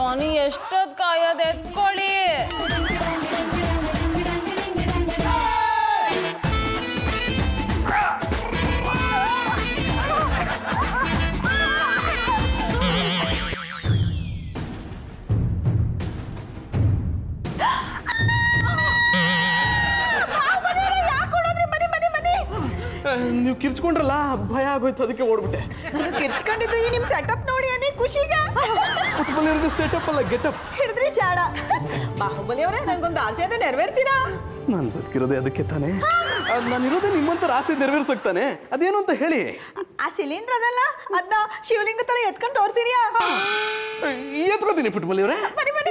ನೀ ಎಷ್ಟೊತ್ತು ಕಾಯೋದು ಎತ್ಕೊಳ್ಳಿ ನೀವು ಕಿರ್ಚ್ಕೊಂಡ್ರಲ್ಲ ಭಯ ಆಗೋಯ್ತು ಅದಕ್ಕೆ ಓಡ್ಬಿಟ್ಟೆ ನಾನು ಕಿರ್ಚ್ಕೊಂಡಿದ್ದು ಈ ನಿಮ್ ಸೆಟಪ್ ನೋಡಿ ಅನ್ನೇ ಖುಷಿಗ ಫುಟ್ಬಾಲ್ ಸೆಟಪ್ ಅಲ್ಲ ಗೆಟಪ್ ಹಿಡಿದ್ರಿ ಜಾಡ ಬಾಹುಬಲಿ ಅವರೇ ನನ್ಗೊಂದು ಆಸೆ ಅದ ನೆರವೇರ್ಸಿರಾ ನಾನು ಬದುಕಿರೋದೇ ಅದಕ್ಕೆ ತಾನೇ ನಾನು ಇರೋದೇ ನಿಮ್ಮಂತರ ಆಸೆ ನೆರವೇರ್ಸಕ್ತಾನೆ ಅದೇನು ಅಂತ ಹೇಳಿ ಆ ಸಿಲಿಂಡರ್ ಅದಲ್ಲ ಅದನ್ನ ಶಿವಲಿಂಗ ತರ ಎತ್ಕೊಂಡು ತೋರ್ಸಿರಿಯಾ ಎತ್ಕೊತೀನಿ ಫುಟ್ಬಾಲ್ ಅವರೇ ಬನ್ನಿ ಬನ್ನಿ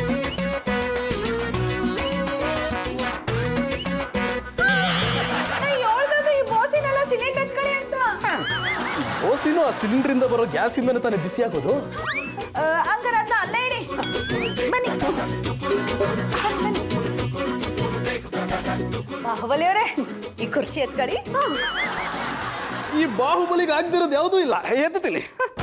ನಾ ಹೇಳ್ದದು ಈ ಬೋಸಿನೆಲ್ಲ ಸಿಲಿಂಡರ್ ಎತ್ಕೊಳ್ಳಿ ಅಂತ ಓಸಿನು ಆ ಸಿಲಿಂಡರ್ ಇಂದ ಬರೋ ಗ್ಯಾಸ್ ಇಂದನೇ ತಾನೇ ಬಿಸಿ ಆಗೋದು ಆ, ಹಂಗಾರೆ ಅದನ್ನ ಅಲ್ಲೇ ಇಡಿ ಬನ್ನಿ ಬಾಹುಬಲಿ ಅವರೇ ಈ ಕುರ್ಚಿ ಎತ್ಕೊಳ್ಳಿ ಈ ಬಾಹುಬಲಿಗೆ ಆಗ್ದಿರೋದು ಯಾವುದೂ ಇಲ್ಲ ಎತ್ತೀನಿ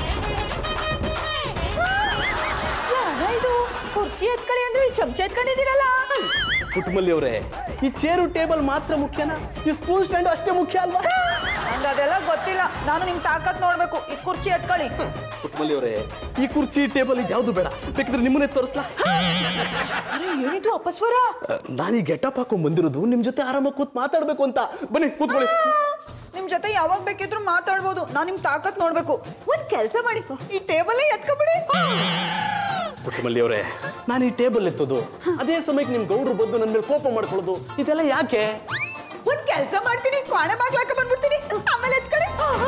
ಯಾರ ಇದು ಕುರ್ಚಿ ಎತ್ಕೊಳ್ಳಿ ಅಂದ್ರೆ ಈ ಚಮಚ ಎತ್ಕೊಂಡಿದ್ದೀರಲ್ಲ ಪುಟ್ಟಮಲ್ಲಿ ಅವರೇ ಈ ಚೇರು ಟೇಬಲ್ ಮಾತ್ರ ಮುಖ್ಯನಾ ಈ ಸ್ಪೂನ್ ಸ್ಟ್ಯಾಂಡ್ ಅಷ್ಟೇ ಮುಖ್ಯ ಅಲ್ವಾ ನಂಗೆ ಅದೆಲ್ಲ ಗೊತ್ತಿಲ್ಲ ನಾನು ನಿಮ್ ತಾಕತ್ ನೋಡ್ಬೇಕು ಈ ಕುರ್ಚಿ ಎತ್ಕೊಳ್ಳಿ ಪುಟ್ಟಮಲ್ಲಿ ಅವರೇ ಈ ಕುರ್ಚಿ ಟೇಬಲ್ ಇದು ಯಾವುದು ಬೇಡ ಬೇಕಿದ್ರೆ ನಿಮ್ಮನ್ನೇ ತೋರಿಸ್ಲಾ ಅರೆ ಏನಿದು ಅಪಸ್ವರ ನಾನು ಈ ಗೆಟಪ್ ಹಾಕೊಂಡ್ ಬಂದಿರೋದು ನಿಮ್ ಜೊತೆ ಆರಾಮಾಗಿ ಕೂತ್ ಮಾತಾಡ್ಬೇಕು ಅಂತ ಬನ್ನಿ ಕೂತ್ಕೊಳ್ಳಿ ನಿಮ್ ಜೊತೆ ಯಾವಾಗ ಬೇಕಿದ್ರು ಮಾತಾಡ್ಬೋದು ನಾನು ನಿಮ್ ತಾಕತ್ ನೋಡ್ಬೇಕು ಒಂದ್ ಕೆಲಸ ಮಾಡಿ ಈ ಟೇಬಲ್ ಎತ್ಕೊಬಿಡಿ ಪುಟ್ಟಮಲ್ಲಿ ಅವರೇ ನಾನು ಈ ಟೇಬಲ್ ಎತ್ತೋದು ಅದೇ ಸಮಯಕ್ಕೆ ನಿಮ್ ಗೌಡ್ರು ಬಂದು ನನ್ನ ಮೇಲೆ ಕೋಪ ಮಾಡ್ಕೊಳ್ಳೋದು ಇದೆಲ್ಲ ಯಾಕೆ ಒಂದ್ ಕೆಲಸ ಮಾಡ್ತೀನಿ ಕ್ವಾಣೆ ಬಾಗ್ಲಾಕ ಬಂದ್ಬಿಡ್ತೀನಿ ಆಮೇಲೆ ಎತ್ಕೊಳ್ಳಿ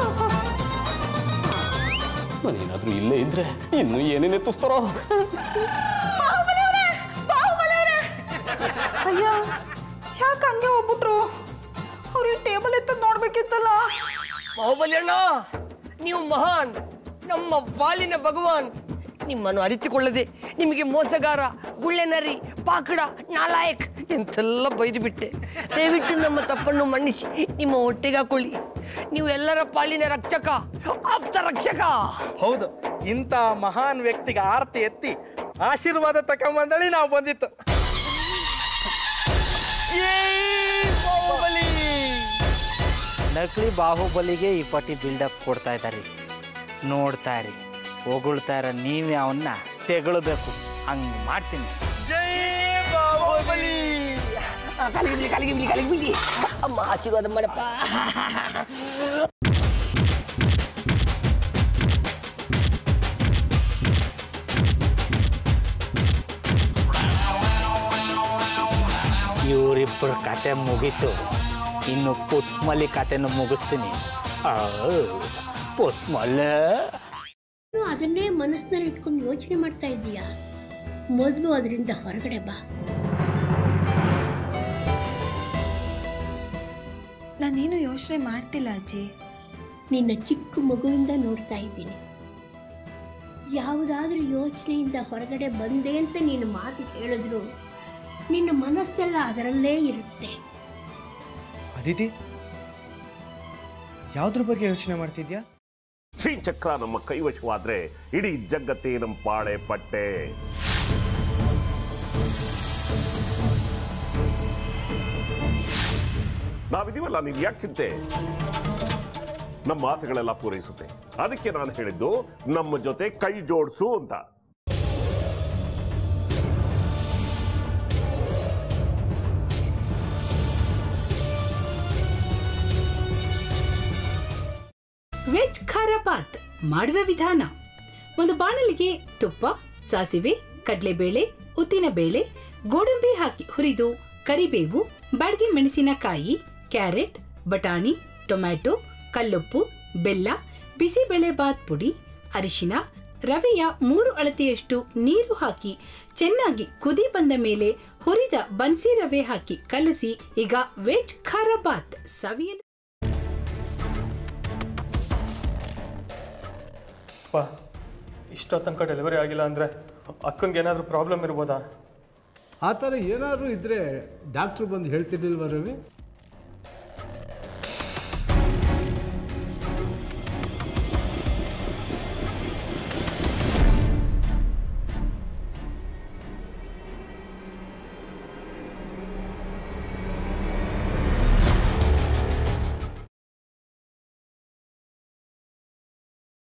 ನಾನೇನಾದ್ರೂ ಇಲ್ಲೇ ಇದ್ರೆ ಇನ್ನು ಏನೇನು ಎತ್ತಿಸ್ತಾರೋ ಬಾಹುಬಲಿ ಅವ್ರೇ! ಬಾಹುಬಲಿ ಅವ್ರೇ! ಅಯ್ಯ ಯಾಕೆ ಹಂಗೆ ಹೋಗ್ಬಿಟ್ರು ಅವ್ರು ಈ ಟೇಬಲ್ ಎತ್ತದ್ ನೋಡ್ಬೇಕಿತ್ತಲ್ಲ ಬಾಹುಬಲಿ ಅಣ್ಣ ನೀವು ಮಹಾನ್ ನಮ್ಮ ಬಾಲಿನ ಭಗವಾನ್ ನಿಮ್ಮನ್ನು ಅರಿತುಕೊಳ್ಳದೆ ನಿಮಗೆ ಮೋಸಗಾರ ಗುಳ್ಳೆನರಿ ಪಾಕಡ ನಾಲಾಯಕ್ ಎಂತೆಲ್ಲ ಬೈದು ಬಿಟ್ಟೆ ದಯವಿಟ್ಟು ನಮ್ಮ ತಪ್ಪನ್ನು ಮನ್ನಿಸಿ ನಿಮ್ಮ ಹೊಟ್ಟೆಗೆ ಹಾಕೊಳ್ಳಿ ನೀವು ಎಲ್ಲರ ಪಾಲಿನ ರಕ್ಷಕ ಆಪ್ತ ರಕ್ಷಕ ಹೌದು ಇಂಥ ಮಹಾನ್ ವ್ಯಕ್ತಿಗೆ ಆರತಿ ಎತ್ತಿ ಆಶೀರ್ವಾದ ತಕೊಂಬಂದಳಿ ನಾವು ಬಂದಿತ್ತು ಬಾಹುಬಲಿ ನಕಲಿ ಬಾಹುಬಲಿಗೆ ಈ ಪಟ್ಟಿ ಬಿಲ್ಡಪ್ ಕೊಡ್ತಾ ಇದ್ದಾರೆ ನೋಡ್ತಾ ಇರಿ ಹೊಗಳ್ತಾ ಇರೋ ನೀವೇ ಅವನ್ನ ತೆಗಳಬೇಕು ಹಂಗೆ ಮಾಡ್ತೀನಿ ಜೈ ಬಾಹುಬಲಿ ಆ, ಕಾಲಿಗೆ ಬಿಡಿ ಕಾಲಿಗೆ ಬಿಡಿ ಕಾಲಿಗೆ ಬಿಡಿ ಅಮ್ಮ ಆಶೀರ್ವಾದ ಮಾಡಪ್ಪ ಇವರಿಬ್ಬರ ಕತೆ ಮುಗೀತು ಇನ್ನು ಪುಟ್ಮಲಿ ಕತೆನೂ ಮುಗಿಸ್ತೀನಿ ಆ, ಪುಟ್ಮಲ್ಲ ನೀನು ಅದನ್ನೇ ಮನಸ್ಸಿನಲ್ಲಿ ಇಟ್ಕೊಂಡು ಯೋಚನೆ ಮಾಡ್ತಾ ಇದ್ದೀಯಾ ಮೊದಲು ಅದರಿಂದ ಹೊರಗಡೆ ಬಾ ನಾನೇನು ಯೋಚನೆ ಮಾಡ್ತಿಲ್ಲ ಅಜ್ಜಿ ನಿನ್ನ ಚಿಕ್ಕ ಮಗುವಿಂದ ನೋಡ್ತಾ ಇದ್ದೀನಿ ಯಾವುದಾದ್ರೂ ಯೋಚನೆಯಿಂದ ಹೊರಗಡೆ ಬಂದೆ ಅಂತ ನೀನು ಮಾತು ಹೇಳಿದ್ರು ನಿನ್ನ ಮನಸ್ಸೆಲ್ಲ ಅದರಲ್ಲೇ ಇರುತ್ತೆ ಅದಿತಿ ಯಾವ್ದ್ರ ಬಗ್ಗೆ ಯೋಚನೆ ಮಾಡ್ತಿದ್ಯಾ ಶ್ರೀಚಕ್ರ ನಮ್ಮ ಕೈವಶವಾದ್ರೆ ಇಡೀ ಜಗತ್ತೇ ನಮ್ಮ ಪಾಳೆ ಪಟ್ಟೆ ನಾವಿದೀವಲ್ಲ ನೀವು ಯಾಕೆ ಚಿಂತೆ ನಮ್ಮ ಆಸೆಗಳೆಲ್ಲ ಪೂರೈಸುತ್ತೆ ಅದಕ್ಕೆ ನಾನು ಹೇಳಿದ್ದು ನಮ್ಮ ಜೊತೆ ಕೈ ಜೋಡಿಸು ಅಂತ ವೆಜ್ ಖಾರ ಬಾತ್ ಮಾಡುವ ವಿಧಾನ ಒಂದು ಬಾಣಲಿಗೆ ತುಪ್ಪ ಸಾಸಿವೆ ಕಡಲೆಬೇಳೆ ಉದ್ದಿನಬೇಳೆ ಗೋಡಂಬಿ ಹಾಕಿ ಹುರಿದು ಕರಿಬೇವು ಬಾಡಿಗೆ ಮೆಣಸಿನಕಾಯಿ ಕ್ಯಾರೆಟ್ ಬಟಾಣಿ ಟೊಮ್ಯಾಟೊ ಕಲ್ಲುಪ್ಪು ಬೆಲ್ಲ ಬಿಸಿಬೇಳೆ ಬಾತ್ ಪುಡಿ ಅರಿಶಿನ ರವೆಯ ಮೂರು ಅಳತೆಯಷ್ಟು ನೀರು ಹಾಕಿ ಚೆನ್ನಾಗಿ ಕುದಿ ಬಂದ ಮೇಲೆ ಹುರಿದ ಬನ್ಸಿ ರವೆ ಹಾಕಿ ಕಲಸಿ ಈಗ ವೆಜ್ ಖಾರ ಬಾತ್ ಸವಿಯಲು ಅಪ್ಪ ಇಷ್ಟೋ ತನಕ ಡೆಲಿವರಿ ಆಗಿಲ್ಲ ಅಂದರೆ ಅಕ್ಕನಿಗೆ ಏನಾದರೂ ಪ್ರಾಬ್ಲಮ್ ಇರ್ಬೋದಾ ಆ ಥರ ಏನಾದರೂ ಇದ್ದರೆ ಡಾಕ್ಟ್ರು ಬಂದು ಹೇಳ್ತಿರ್ಲಿಲ್ವ ರವಿ